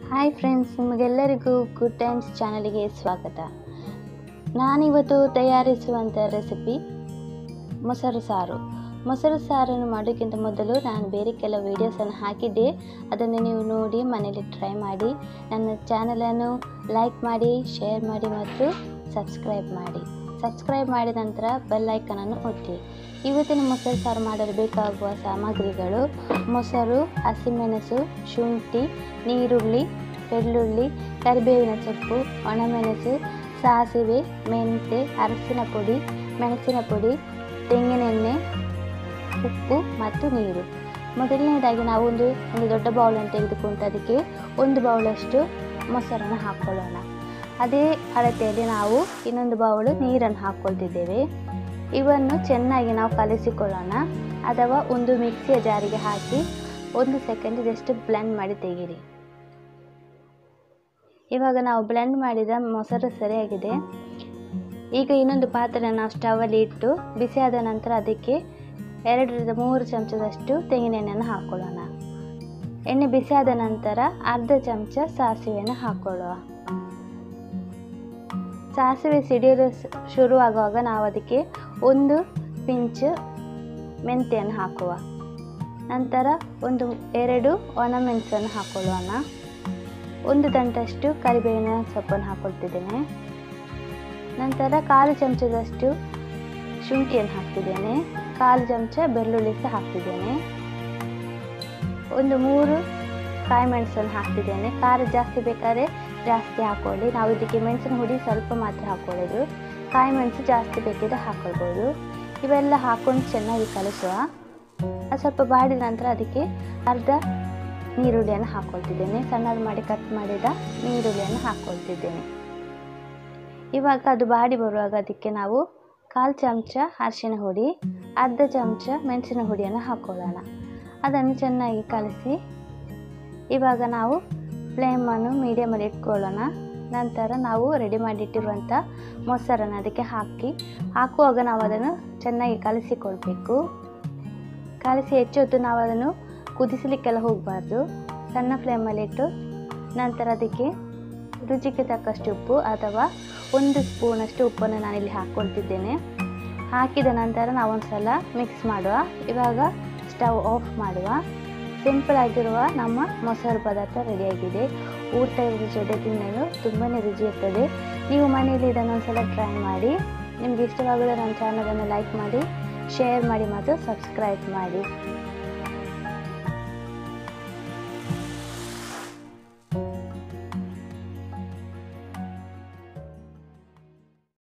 hi friends ನಿಮಗೆಲ್ಲರಿಗೂ good times ಚಾನಲಿಗೆ ಸ್ವಾಗತ ನಾನಿವತ್ತು ತಯಾರಿಸುವಂಥ ರೆಸಿಪಿ ಮೊಸರು ಸಾರು ಮೊಸರು ಸಾರನ್ನು ಮಾಡೋಕ್ಕಿಂತ ಮೊದಲು ನಾನು ಬೇರೆ ಕೆಲವು ವೀಡಿಯೋಸನ್ನು ಹಾಕಿದ್ದೆ ಅದನ್ನು ನೀವು ನೋಡಿ ಮನೇಲಿ ಟ್ರೈ ಮಾಡಿ ನನ್ನ ಚಾನಲನ್ನು ಲೈಕ್ ಮಾಡಿ ಶೇರ್ ಮಾಡಿ ಮತ್ತು ಸಬ್ಸ್ಕ್ರೈಬ್ ಮಾಡಿ ಸಬ್ಸ್ಕ್ರೈಬ್ ಮಾಡಿದ ನಂತರ ಬೆಲ್ ಐಕನನ್ನು ಒತ್ತಿ ಇವತ್ತಿನ ಮೊಸರು ಸಾರು ಮಾಡಲು ಬೇಕಾಗುವ ಸಾಮಗ್ರಿಗಳು ಮೊಸರು ಹಸಿಮೆಣಸು ಶುಂಠಿ ನೀರುಳ್ಳಿ ಬೆಳ್ಳುಳ್ಳಿ ಕರಿಬೇವಿನ ಸೊಪ್ಪು ಒಣಮೆಣಸು ಸಾಸಿವೆ ಮೆಂತೆ ಅರಸಿನ ಪುಡಿ ಮೆಣಸಿನ ಪುಡಿ ತೆಂಗಿನೆಣ್ಣೆ ಉಪ್ಪು ಮತ್ತು ನೀರು ಮೊದಲನೇದಾಗಿ ನಾವು ಒಂದು ಒಂದು ದೊಡ್ಡ ಬೌಲನ್ನು ತೆಗೆದುಕೊಂಡು ಅದಕ್ಕೆ ಒಂದು ಬೌಲಷ್ಟು ಮೊಸರನ್ನು ಹಾಕ್ಕೊಳ್ಳೋಣ ಅದೇ ಅಳತೆಯಲ್ಲಿ ನಾವು ಇನ್ನೊಂದು ಬೌಲು ನೀರನ್ನು ಹಾಕ್ಕೊಳ್ತಿದ್ದೇವೆ ಇವನ್ನು ಚೆನ್ನಾಗಿ ನಾವು ಕಲಿಸಿಕೊಳ್ಳೋಣ ಅಥವಾ ಒಂದು ಮಿಕ್ಸಿಯ ಜಾರಿಗೆ ಹಾಕಿ ಒಂದು ಸೆಕೆಂಡ್ ಜಸ್ಟ್ ಬ್ಲೆಂಡ್ ಮಾಡಿ ತೆಗೀರಿ ಇವಾಗ ನಾವು ಬ್ಲೆಂಡ್ ಮಾಡಿದ ಮೊಸರು ಸರಿಯಾಗಿದೆ ಈಗ ಇನ್ನೊಂದು ಪಾತ್ರೆ ನಾವು ಸ್ಟವಲ್ಲಿ ಇಟ್ಟು ಬಿಸಿಯಾದ ನಂತರ ಅದಕ್ಕೆ ಎರಡರಿಂದ ಮೂರು ಚಮಚದಷ್ಟು ತೆಂಗಿನೆಣ್ಣೆಯನ್ನು ಹಾಕ್ಕೊಳ್ಳೋಣ ಎಣ್ಣೆ ಬಿಸಿಯಾದ ನಂತರ ಅರ್ಧ ಚಮಚ ಸಾಸಿವೆಯನ್ನು ಹಾಕ್ಕೊಳ್ಳುವ ಸಾಸಿವೆ ಸಿಡಿಯಲು ಶುರುವಾಗುವಾಗ ನಾವು ಅದಕ್ಕೆ ಒಂದು ಪಿಂಚ್ ಮೆಂತೆಯನ್ನು ಹಾಕುವ ನಂತರ ಒಂದು ಎರಡು ಒಣಮೆಣಸನ್ನು ಹಾಕೊಳ್ಳೋಣ ಒಂದು ದಂಟಷ್ಟು ಕರಿಬೇವಿನ ಸೊಪ್ಪನ್ನು ಹಾಕ್ಕೊಳ್ತಿದ್ದೇನೆ ನಂತರ ಕಾಲು ಚಮಚದಷ್ಟು ಶುಂಠಿಯನ್ನು ಹಾಕ್ತಿದ್ದೇನೆ ಕಾಲು ಚಮಚ ಬೆಳ್ಳುಳ್ಳಿ ಸಹ ಹಾಕ್ತಿದ್ದೇನೆ ಒಂದು ಮೂರು ಕಾಯಿ ಮೆಣಸನ್ನು ಹಾಕ್ತಿದ್ದೇನೆ ಖಾರ ಜಾಸ್ತಿ ಬೇಕಾದ್ರೆ ಜಾಸ್ತಿ ಹಾಕ್ಕೊಳ್ಳಿ ನಾವು ಇದಕ್ಕೆ ಮೆಣಸಿನ ಹುಡಿ ಸ್ವಲ್ಪ ಮಾತ್ರ ಹಾಕ್ಕೊಳ್ಳೋದು ಕಾಯಿ ಮೆಣಸು ಜಾಸ್ತಿ ಬೇಕಿದ್ರೆ ಹಾಕ್ಕೊಳ್ಬೋದು ಇವೆಲ್ಲ ಹಾಕ್ಕೊಂಡು ಚೆನ್ನಾಗಿ ಕಲಿಸುವ ಅದು ಸ್ವಲ್ಪ ಬಾಡಿದ ನಂತರ ಅದಕ್ಕೆ ಅರ್ಧ ನೀರುಳ್ಳಿಯನ್ನು ಹಾಕ್ಕೊಳ್ತಿದ್ದೇನೆ ಸಣ್ಣದು ಮಾಡಿ ಕಟ್ ಮಾಡಿದ ನೀರುಳ್ಳಿಯನ್ನು ಹಾಕ್ಕೊಳ್ತಿದ್ದೇನೆ ಇವಾಗ ಅದು ಬಾಡಿ ಬರುವಾಗ ಅದಕ್ಕೆ ನಾವು ಕಾಲು ಚಮಚ ಅರಿಶಿನ ಹುಡಿ ಅರ್ಧ ಚಮಚ ಮೆಣಸಿನ ಹುಡಿಯನ್ನು ಹಾಕ್ಕೊಳ್ಳೋಣ ಅದನ್ನು ಚೆನ್ನಾಗಿ ಕಲಸಿ ಇವಾಗ ನಾವು ಫ್ಲೇಮನ್ನು ಮೀಡಿಯಮಲ್ಲಿ ಇಟ್ಕೊಳ್ಳೋಣ ನಂತರ ನಾವು ರೆಡಿ ಮಾಡಿಟ್ಟಿರುವಂಥ ಮೊಸರನ್ನು ಅದಕ್ಕೆ ಹಾಕಿ ಹಾಕುವಾಗ ನಾವು ಅದನ್ನು ಚೆನ್ನಾಗಿ ಕಲಸಿಕೊಳ್ಬೇಕು ಕಲಸಿ ಹೆಚ್ಚು ಹೊತ್ತು ನಾವು ಅದನ್ನು ಕುದಿಸಲಿಕ್ಕೆಲ್ಲ ಹೋಗಬಾರ್ದು ಸಣ್ಣ ಫ್ಲೇಮಲ್ಲಿಟ್ಟು ನಂತರ ಅದಕ್ಕೆ ರುಚಿಗೆ ತಕ್ಕಷ್ಟು ಉಪ್ಪು ಅಥವಾ ಒಂದು ಸ್ಪೂನಷ್ಟು ಉಪ್ಪನ್ನು ನಾನಿಲ್ಲಿ ಹಾಕ್ಕೊಳ್ತಿದ್ದೇನೆ ಹಾಕಿದ ನಂತರ ನಾವೊಂದು ಸಲ ಮಿಕ್ಸ್ ಮಾಡುವ ಇವಾಗ ಸ್ಟವ್ ಆಫ್ ಮಾಡುವ ಸಿಂಪಲ್ ಆಗಿರುವ ನಮ್ಮ ಮೊಸರು ಪದಾರ್ಥ ರೆಡಿಯಾಗಿದೆ ಊಟದ ಜೊತೆ ತಿನ್ನಲು ತುಂಬಾ ರುಚಿ ಇರ್ತದೆ ನೀವು ಮನೆಯಲ್ಲಿ ಇದನ್ನು ಒಂದ್ಸಲ ಟ್ರೈ ಮಾಡಿ ನಿಮ್ಗೆ ಇಷ್ಟವಾಗದ ನನ್ನ ಚಾನಲನ್ನು ಲೈಕ್ ಮಾಡಿ ಶೇರ್ ಮಾಡಿ ಮತ್ತು ಸಬ್ಸ್ಕ್ರೈಬ್ ಮಾಡಿ